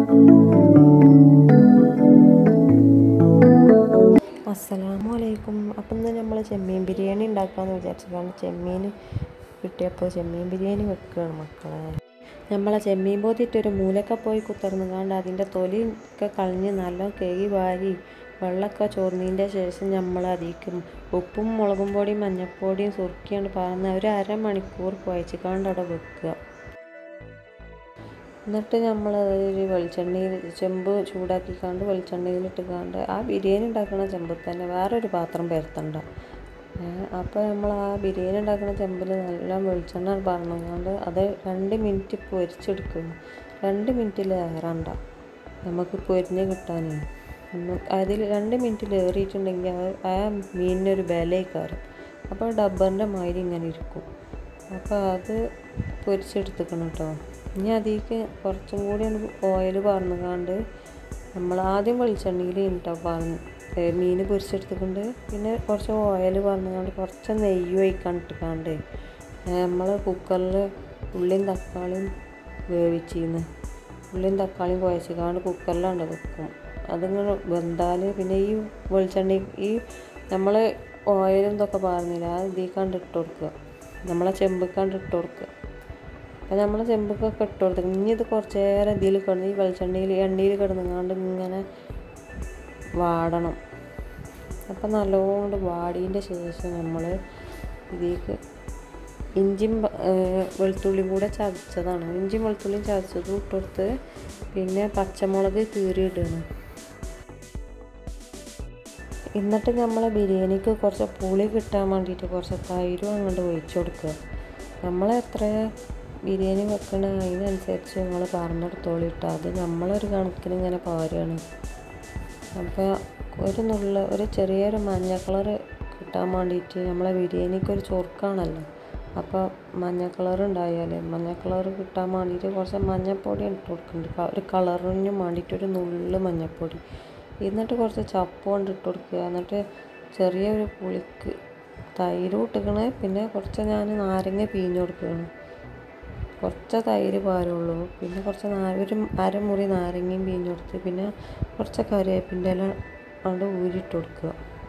അസ്സലാമു അലൈക്കും അപ്പം ഇന്ന് നമ്മൾ ചെമ്മീൻ ബിരിയാണി ഉണ്ടാക്കാമെന്ന് വിചാരിച്ചതാണ് ചെമ്മീൻ കിട്ടിയപ്പോൾ ചെമ്മീൻ ബിരിയാണി വെക്കുകയാണ് മക്കളെ നമ്മളെ ചെമ്മീൻ പോത്തിട്ട് ഒരു മൂലൊക്കെ പോയി കുത്തിർന്നുകാണ്ട് അതിൻ്റെ തൊലി ഒക്കെ കളഞ്ഞ് നല്ല കേകി വാരി വെള്ളമൊക്കെ ചോർന്നതിൻ്റെ ശേഷം നമ്മൾ അതിലേക്ക് ഉപ്പും മുളകും പൊടിയും മഞ്ഞൾപ്പൊടിയും സുറുക്കിയാണ് പറഞ്ഞ് ഒരു അരമണിക്കൂർ കുഴച്ചിക്കാണ്ട് അവിടെ വെക്കുക എന്നിട്ട് നമ്മൾ ഒരു വെളിച്ചെണ്ണയിൽ ചെമ്പ് ചൂടാക്കിക്കാണ്ട് വെളിച്ചെണ്ണയിലിട്ട് കാണ്ട് ആ ബിരിയാണി ഉണ്ടാക്കുന്ന ചെമ്പിൽ തന്നെ വേറൊരു പാത്രം പരത്തണ്ട അപ്പോൾ നമ്മൾ ആ ബിരിയാണി ഉണ്ടാക്കുന്ന ചെമ്പിൽ നല്ല വെളിച്ചെണ്ണ പറഞ്ഞുകൊണ്ട് അത് രണ്ട് മിനിറ്റ് പൊരിച്ചെടുക്കും രണ്ട് മിനിറ്റിൽ ഏറണ്ട നമുക്ക് പൊരിഞ്ഞ് കിട്ടാനേ അതിൽ രണ്ട് മിനിറ്റിൽ ഏറിയിട്ടുണ്ടെങ്കിൽ ആ മീനിനൊരു ബലയിക്കാരം അപ്പോൾ ഡബ്ബറിൻ്റെ മാതിരി ഇങ്ങനെ ഇരിക്കും അപ്പോൾ അത് പൊരിച്ചെടുത്തിക്കണം കേട്ടോ ഇനി അതിലേക്ക് കുറച്ചും കൂടി ഓയിൽ പറന്നുകാണ്ട് നമ്മൾ ആദ്യം വെളിച്ചെണ്ണയിൽ കേട്ടോ പറഞ്ഞ് മീൻ പൊരിച്ചെടുത്തുകൊണ്ട് പിന്നെ കുറച്ച് ഓയിൽ പറന്നുകാണ്ട് കുറച്ച് നെയ്യ് ഒഴിക്കാണ്ടിട്ടുകാണ്ട് നമ്മൾ കുക്കറിൽ ഉള്ളിയും തക്കാളിയും വേവിച്ചിരുന്ന് ഉള്ളിയും തക്കാളിയും കുഴച്ചിക്കാണ്ട് കുക്കറിലാണ് വെക്കും അതിങ്ങനെ വെന്താൽ പിന്നെ ഈ വെളിച്ചെണ്ണ ഈ നമ്മൾ ഓയിലും ഇതൊക്കെ പറഞ്ഞില്ല അത് ഇതിക്കാണ്ട് ഇട്ട് കൊടുക്കുക നമ്മളെ ചെമ്പക്കാണ്ട് ഇട്ട് കൊടുക്കുക അപ്പം നമ്മൾ ചെമ്പക്കൊക്കെ ഇട്ട് കൊടുത്തു ഇനി ഇത് കുറച്ച് നേരം ഇതിൽ കിടന്ന് ഈ വെളിച്ചെണ്ണയിൽ എണ്ണയിൽ കിടന്നുകൊണ്ട് ഇങ്ങനെ വാടണം അപ്പം നല്ലോണം വാടിയതിൻ്റെ ശേഷം നമ്മൾ ഇതിലേക്ക് ഇഞ്ചിയും വെളുത്തുള്ളിയും കൂടെ ചതച്ചതാണ് ഇഞ്ചിയും വെളുത്തുള്ളിയും ചതച്ചതും ഇട്ടുകൊടുത്ത് പിന്നെ പച്ചമുളക് കീറിയിടണം എന്നിട്ട് നമ്മൾ ബിരിയാണിക്ക് കുറച്ച് പുളി കിട്ടാൻ വേണ്ടിയിട്ട് കുറച്ച് തൈരും അങ്ങോട്ട് ഒഴിച്ചു കൊടുക്കുക നമ്മൾ എത്ര ബിരിയാണി വെക്കണ അതിനനുസരിച്ച് നിങ്ങൾ പറഞ്ഞെടുത്തോളിട്ടോ അത് നമ്മളൊരു കണക്കിന് ഇങ്ങനെ പാരുകയാണ് അപ്പോൾ ഒരു നുള്ള ഒരു ചെറിയൊരു മഞ്ഞ കളർ കിട്ടാൻ വേണ്ടിയിട്ട് നമ്മളെ ബിരിയാണിക്ക് ഒരു ചൊറുക്കാണല്ലോ അപ്പോൾ മഞ്ഞ കളർ ഉണ്ടായാൽ മഞ്ഞ കളർ കിട്ടാൻ വേണ്ടിയിട്ട് കുറച്ച് മഞ്ഞൾപ്പൊടി ഇട്ട് കൊടുക്കുന്നുണ്ട് ഒരു കളറിന് വേണ്ടിയിട്ട് ഒരു നുള്ളു മഞ്ഞൾപ്പൊടി എന്നിട്ട് കുറച്ച് ചപ്പ് കൊണ്ട് ഇട്ട് കൊടുക്കുക എന്നിട്ട് ചെറിയൊരു പുളിക്ക് തൈര് ഇട്ടിക്കണേ പിന്നെ കുറച്ച് ഞാൻ നാരങ്ങ പിഴിഞ്ഞ് കൊടുക്കുകയാണ് കുറച്ച് തൈര് പാരുള്ളൂ പിന്നെ കുറച്ച് ഒരു അരമുറി നാരങ്ങയും പിഴിഞ്ഞ് കൊടുത്ത് പിന്നെ കുറച്ച് കറിവേപ്പിൻ്റെ ഇല കൊണ്ട് ഊരിയിട്ട് കൊടുക്കുക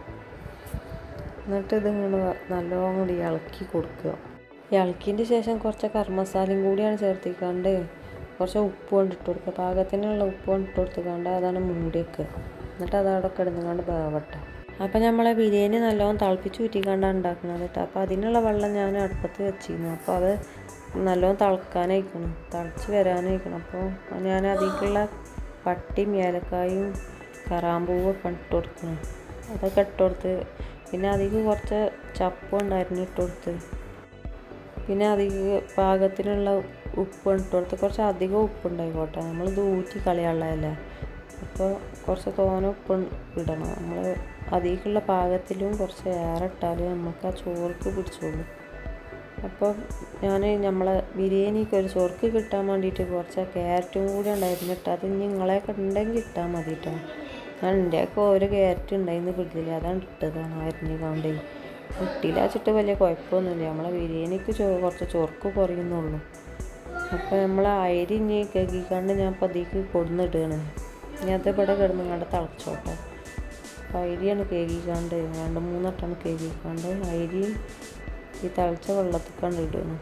എന്നിട്ട് ഇതിങ്ങനെ നല്ലോണം കൂടി ഇളക്കി കൊടുക്കുക ഇളക്കിൻ്റെ ശേഷം കുറച്ച് കറി മസാലയും കൂടിയാണ് ചേർത്തിക്കാണ്ട് കുറച്ച് ഉപ്പ് കൊണ്ട് ഇട്ട് കൊടുക്കുക പാകത്തിനുള്ള ഉപ്പ് കൊണ്ട് ഇട്ട് കൊടുത്തുകൊണ്ട് അതാണ് മൂടി വെക്കുക എന്നിട്ട് അത് അവിടെ കിടന്നുകൊണ്ട് വേവട്ടെ അപ്പം നമ്മളെ ബിരിയാണി നല്ലോണം തിളപ്പിച്ച് ഊറ്റിക്കാണ്ടാണ് ഉണ്ടാക്കുന്നത് കേട്ടോ അപ്പോൾ അതിനുള്ള വെള്ളം ഞാൻ അടുപ്പത്ത് വെച്ചിരുന്നു അപ്പോൾ അത് നല്ലോണം തിളക്കാനായിക്കണം തിളച്ച് വരാനായിക്കണം അപ്പോൾ ഞാൻ അതിലേക്കുള്ള പട്ടിയും ഏലക്കായും കറാമ്പൂവൊക്കെ ഇട്ട് കൊടുക്കണം അതൊക്കെ ഇട്ട് കൊടുത്ത് പിന്നെ അതിലേക്ക് കുറച്ച് ചപ്പുണ്ട് അരിഞ്ഞിട്ട് കൊടുത്ത് പിന്നെ അതിലേക്ക് പാകത്തിനുള്ള ഉപ്പ് ഇട്ട് കൊടുത്ത് കുറച്ച് അധികം ഉപ്പ് ഉണ്ടായിക്കോട്ടെ നമ്മളിത് ഊറ്റി കളയാനുള്ളതല്ലേ അപ്പോൾ കുറച്ച് തോന ഉപ്പ് ഇടണം നമ്മൾ അതിലേക്കുള്ള പാകത്തിലും കുറച്ച് ഏറെ ഇട്ടാൽ നമുക്ക് ആ ചോർക്ക് പിടിച്ചോളൂ അപ്പോൾ ഞാൻ നമ്മളെ ബിരിയാണിക്ക് ഒരു ചോർക്ക് കിട്ടാൻ വേണ്ടിയിട്ട് കുറച്ച് ക്യാരറ്റും കൂടി ഉണ്ടായിരുന്നിട്ട് അത് നിങ്ങളെയൊക്കെ ഉണ്ടെങ്കിൽ ഇട്ടാൽ മതി കേട്ടോ ഞാൻ എൻ്റെയൊക്കെ ഒരു ക്യാരറ്റ് ഉണ്ടായിരുന്നു പിടിച്ചില്ല അതാണ് ഇട്ടതാണ് അരിഞ്ഞ് കാണ്ടേ ഇട്ടില്ല വെച്ചിട്ട് വലിയ കുഴപ്പമൊന്നുമില്ല നമ്മളെ ബിരിയാണിക്ക് ചോ കുറച്ച് ചൊർക്ക് കുറയുന്നുള്ളൂ അപ്പോൾ നമ്മൾ അരി ഇനി കഴുകിക്കാണ്ട് ഞാൻ അപ്പോൾ അതിലേക്ക് കൊടുന്നിടുകയാണ് ഇനി അത് ഇവിടെ കിടന്ന് കണ്ട് തിളച്ചോട്ടെ അപ്പോൾ അരിയാണ് കേകിക്കാണ്ട് രണ്ട് മൂന്നെട്ടാണ് കേകിക്കാണ്ട് അരി ഈ തിളച്ച വെള്ളത്തിക്കാണ്ട് ഇടുകയാണ്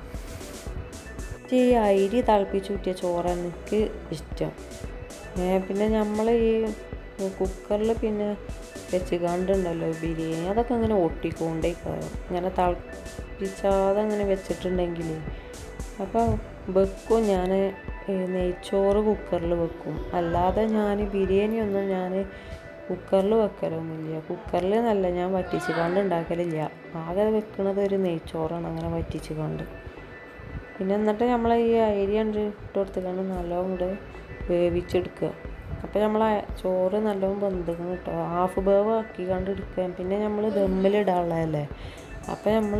ഈ അരി തിളപ്പിച്ച് കൂട്ടിയ ചോറാണ് എനിക്ക് ഇഷ്ടം പിന്നെ നമ്മൾ ഈ കുക്കറിൽ പിന്നെ വെച്ച് കണ്ടുണ്ടല്ലോ ബിരിയാണി അതൊക്കെ അങ്ങനെ ഒട്ടിക്കൊണ്ടേക്കാരം ഇങ്ങനെ തിളപ്പിച്ചാതെ അങ്ങനെ വെച്ചിട്ടുണ്ടെങ്കിൽ അപ്പോൾ വെക്കും ഞാൻ നെയ്ച്ചോറ് കുക്കറിൽ വെക്കും അല്ലാതെ ഞാൻ ബിരിയാണി ഒന്നും ഞാൻ കുക്കറിൽ വെക്കലൊന്നുമില്ല കുക്കറിൽ നല്ല ഞാൻ വറ്റിച്ച് കണ്ട് ഉണ്ടാക്കലില്ല ആകെ വെക്കുന്നത് ഒരു നെയ്ച്ചോറാണ് അങ്ങനെ വറ്റിച്ച് കണ്ട് പിന്നെ എന്നിട്ട് നമ്മൾ ഈ അരി കണ്ട് ഇട്ട് കൊടുത്തിട്ടാണ് നല്ലോണം കൂടെ വേവിച്ചെടുക്കുക അപ്പോൾ നമ്മൾ ചോറ് നല്ലോണം വെന്തിക്കണം കേട്ടോ ഹാഫ് വേവ് ആക്കി കണ്ട് എടുക്കുക പിന്നെ നമ്മൾ ദമ്മിലിടാനുള്ളതല്ലേ അപ്പോൾ നമ്മൾ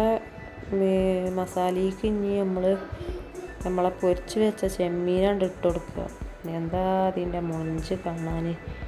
മസാലയ്ക്ക് ഇനി നമ്മൾ നമ്മളെ പൊരിച്ച് വെച്ച ചെമ്മീനാണ്ട് ഇട്ട് കൊടുക്കുക എന്താ അതിൻ്റെ മൊഞ്ച് കാണാൻ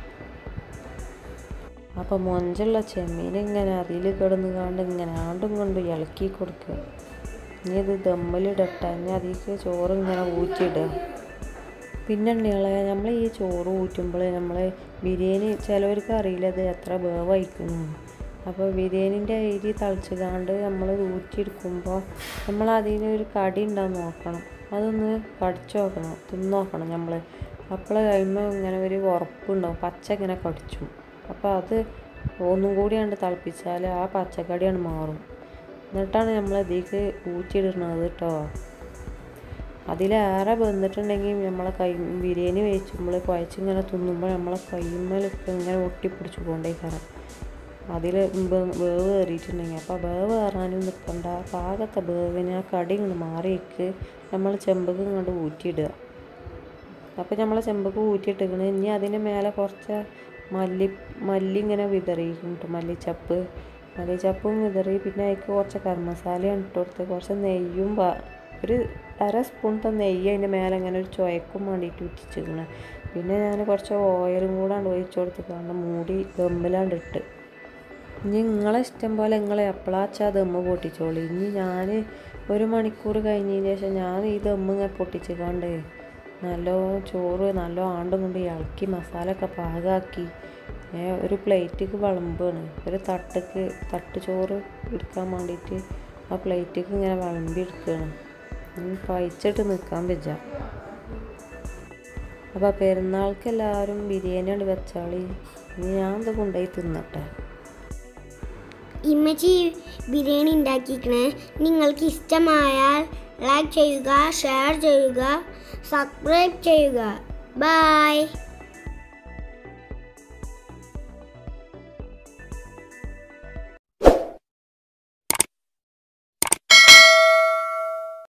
അപ്പോൾ മൊഞ്ചുള്ള ചെമ്മീൻ ഇങ്ങനെ അതിൽ കിടന്ന് കാണ്ട് ഇങ്ങനെ ആണ്ടും കൊണ്ട് ഇളക്കി കൊടുക്കുക ഇനി ഇത് ദമ്മിലിടട്ട ഇനി അതിലേക്ക് ചോറ് ഇങ്ങനെ ഊറ്റിയിടുക പിന്നെ ഉണ്ണികളെ നമ്മൾ ഈ ചോറ് ഊറ്റുമ്പോൾ നമ്മൾ ബിരിയാണി ചിലവർക്ക് അറിയില്ല ഇത് എത്ര വേവായിക്കുന്നു അപ്പോൾ ബിരിയാണീൻ്റെ അരി തളിച്ചുകാണ്ട് നമ്മൾ ഊറ്റിയെടുക്കുമ്പോൾ നമ്മൾ അതിന് ഒരു കടി ഉണ്ടാകും നോക്കണം അതൊന്ന് കടിച്ചു നോക്കണം തിന്ന് നോക്കണം നമ്മൾ അപ്പോൾ കഴിയുമ്പോൾ ഇങ്ങനെ ഒരു ഉറപ്പുണ്ടാവും പച്ച ഇങ്ങനെ കടിച്ചു അപ്പോൾ അത് ഒന്നും കൂടിയാണ്ട് തിളപ്പിച്ചാൽ ആ പച്ചക്കടിയാണ് മാറും എന്നിട്ടാണ് നമ്മൾ ഇതിലേക്ക് ഊറ്റിയിടുന്നത് കേട്ടോ അതിലേറെ വെന്തിട്ടുണ്ടെങ്കിൽ നമ്മളെ കൈ ബിരിയാണി വേവിച്ചുമ്പോൾ കുഴച്ചിങ്ങനെ തിന്നുമ്പോൾ നമ്മളെ കൈമേലൊക്കെ ഇങ്ങനെ ഒട്ടിപ്പിടിച്ച് കൊണ്ടേക്കാരം അതിൽ വേവ് കയറിയിട്ടുണ്ടെങ്കിൽ അപ്പോൾ വേവ് കയറാനും നിൽക്കണ്ട പാകത്തെ വേവിന് ആ കടി ഇങ്ങോട്ട് മാറിയേക്ക് നമ്മൾ ചെമ്പക്ക് ഇങ്ങോട്ട് ഊറ്റിയിടുക അപ്പോൾ നമ്മൾ ചെമ്പക്ക് ഊറ്റിയിട്ടിക്കണ് ഇനി അതിന് മേലെ കുറച്ച് മല്ലി മല്ലി ഇങ്ങനെ വിതറിയിട്ടുണ്ട് മല്ലിച്ചപ്പ് മല്ലിച്ചപ്പും വിതറി പിന്നെ അതിലേക്ക് കുറച്ച് കറി മസാലയും ഇട്ട് കൊടുത്ത് കുറച്ച് നെയ്യും പ- ഒരു അര സ്പൂണത്തെ നെയ്യ് അതിൻ്റെ മേലെ ഇങ്ങനെ ഒരു ചുവക്കും വേണ്ടിയിട്ട് ഉറ്റിച്ചിരിക്കണ് പിന്നെ ഞാൻ കുറച്ച് ഓയിലും കൂടെ ഒഴിച്ചു കൊടുത്തിട്ടാണ്ട് മൂടി ദമ്മിലാണ്ട് ഇട്ട് ഇനി നിങ്ങളെ ഇഷ്ടം പോലെ നിങ്ങൾ എപ്പോഴാച്ചാ ദമ്മ് പൊട്ടിച്ചോളി ഇനി ഞാൻ ഒരു മണിക്കൂർ കഴിഞ്ഞതിന് ശേഷം ഞാൻ ഈ ദമ്മ് ഇങ്ങനെ പൊട്ടിച്ചിക്കാണ്ട് നല്ലോ ചോറ് നല്ലോ ആണ്ടും കൊണ്ട് ഇളക്കി മസാല ഒക്കെ പാകാക്കി ഏ, ഒരു പ്ലേറ്റിക്ക് വിളമ്പാണ് ഒരു തട്ടക്ക് തട്ട് ചോറ് എടുക്കാൻ വേണ്ടിയിട്ട് ആ പ്ലേറ്റിക്ക് ഇങ്ങനെ വിളമ്പി എടുക്കുകയാണ് ഇനി പഴിച്ചിട്ട് നിൽക്കാൻ വെച്ച അപ്പോൾ പെരുന്നാൾക്ക് എല്ലാവരും ബിരിയാണി കൊണ്ട് വെച്ചാളി ഇനി ഞാൻ ഇത് കൊണ്ടുപോയി തിന്നട്ടെ ഇമ്മച്ചി ബിരിയാണി ഉണ്ടാക്കിക്കണേ നിങ്ങൾക്ക് ഇഷ്ടമായാൽ ലൈക്ക് ചെയ്യുക ഷെയർ ചെയ്യുക സബ്സ്ക്രൈബ് ചെയ്യുക ബൈ